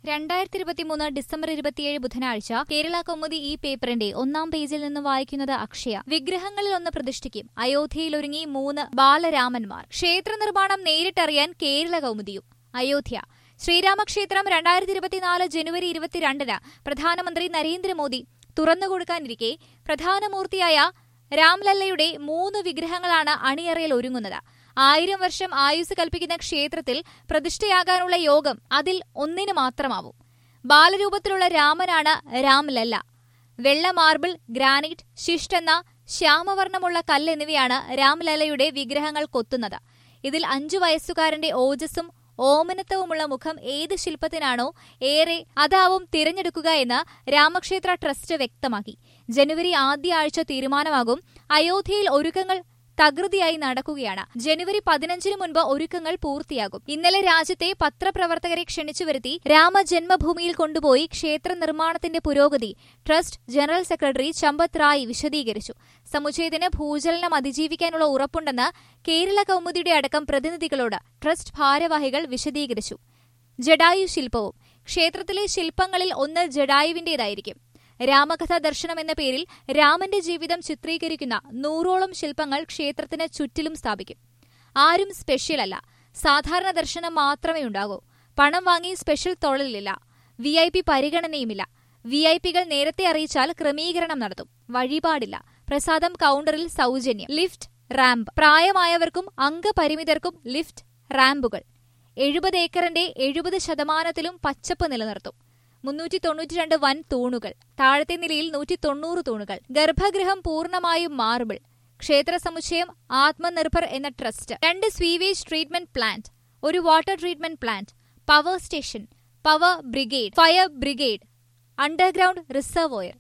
രണ്ടായിരത്തി ഇരുപത്തിമൂന്ന് ഡിസംബർ ഇരുപത്തിയേഴ് ബുധനാഴ്ച കേരള കൗമുദി ഈ പേപ്പറിന്റെ ഒന്നാം പേജിൽ നിന്ന് വായിക്കുന്നത് അക്ഷയ വിഗ്രഹങ്ങളിൽ ഒന്ന് പ്രതിഷ്ഠിക്കും അയോധ്യയിൽ ഒരുങ്ങി മൂന്ന് ബാലരാമന്മാർ ക്ഷേത്ര നിർമ്മാണം നേരിട്ടറിയാൻ കേരള കൗമുദിയും അയോധ്യ ശ്രീരാമക്ഷേത്രം രണ്ടായിരത്തി ഇരുപത്തിനാല് ജനുവരി ഇരുപത്തിരണ്ടിന് പ്രധാനമന്ത്രി നരേന്ദ്രമോദി തുറന്നുകൊടുക്കാനിരിക്കെ പ്രധാനമൂർത്തിയായ രാംലല്ലയുടെ മൂന്ന് വിഗ്രഹങ്ങളാണ് അണിയറയിൽ ഒരുങ്ങുന്നത് ആയിരം വർഷം ആയുസ് കൽപ്പിക്കുന്ന ക്ഷേത്രത്തിൽ പ്രതിഷ്ഠയാകാനുള്ള യോഗം അതിൽ ഒന്നിന് മാത്രമാവും ബാലരൂപത്തിലുള്ള രാമനാണ് രാംലല്ല വെള്ള മാർബിൾ ഗ്രാനൈറ്റ് ശിഷ്ട് എന്ന ശ്യാമവർണ്ണമുള്ള കല്ല് എന്നിവയാണ് രാംലല്ലയുടെ വിഗ്രഹങ്ങൾ കൊത്തുന്നത് ഇതിൽ അഞ്ചു വയസ്സുകാരന്റെ ഓജസ്സും ഓമനത്വവുമുള്ള മുഖം ഏത് ശില്പത്തിനാണോ ഏറെ അതാവും തിരഞ്ഞെടുക്കുക എന്ന് രാമക്ഷേത്ര ട്രസ്റ്റ് വ്യക്തമാക്കി ജനുവരി ആദ്യ ആഴ്ച തീരുമാനമാകും അയോധ്യയിൽ ഒരുക്കങ്ങൾ തകൃതിയായി നടക്കുകയാണ് ജനുവരി പതിനഞ്ചിന് മുൻപ് ഒരുക്കങ്ങൾ പൂർത്തിയാകും ഇന്നലെ രാജ്യത്തെ പത്രപ്രവർത്തകരെ ക്ഷണിച്ചു വരുത്തി രാമജന്മഭൂമിയിൽ കൊണ്ടുപോയി ക്ഷേത്ര നിർമ്മാണത്തിന്റെ പുരോഗതി trust general secretary Champat Rai വിശദീകരിച്ചു സമുച്ചയത്തിന് ഭൂചലനം അതിജീവിക്കാനുള്ള ഉറപ്പുണ്ടെന്ന് കേരള കൗമുദിയുടെ അടക്കം പ്രതിനിധികളോട് ട്രസ്റ്റ് ഭാരവാഹികൾ വിശദീകരിച്ചു ജഡായു ശില്പവും ക്ഷേത്രത്തിലെ ശില്പങ്ങളിൽ ഒന്ന് ജഡായുവിന്റേതായിരിക്കും രാമകഥ ദർശനം എന്ന പേരിൽ രാമന്റെ ജീവിതം ചിത്രീകരിക്കുന്ന നൂറോളം ശില്പങ്ങൾ ക്ഷേത്രത്തിന് ചുറ്റിലും സ്ഥാപിക്കും ആരും സ്പെഷ്യൽ അല്ല സാധാരണ ദർശനം മാത്രമേ ഉണ്ടാകൂ പണം വാങ്ങി സ്പെഷ്യൽ തൊഴിലില്ല വി ഐ പി പരിഗണനയുമില്ല വി ഐ പികൾ നേരത്തെ അറിയിച്ചാൽ ക്രമീകരണം നടത്തും വഴിപാടില്ല പ്രസാദം കൗണ്ടറിൽ സൗജന്യം ലിഫ്റ്റ് റാമ്പ് പ്രായമായവർക്കും അംഗപരിമിതർക്കും ലിഫ്റ്റ് റാമ്പുകൾ എഴുപത് ഏക്കറിന്റെ എഴുപത് ശതമാനത്തിലും പച്ചപ്പ് നിലനിർത്തും മുന്നൂറ്റി തൊണ്ണൂറ്റിരണ്ട് വൻ തൂണുകൾ താഴത്തെ നിലയിൽ നൂറ്റി തൊണ്ണൂറ് തൂണുകൾ ഗർഭഗൃഹം പൂർണ്ണമായും മാർബിൾ ക്ഷേത്ര സമുച്ചയം ആത്മനിർഭർ എന്ന ട്രസ്റ്റ് രണ്ട് സ്വീവേജ് ട്രീറ്റ്മെന്റ് പ്ലാന്റ് ഒരു water treatment plant power station power brigade fire brigade underground reservoir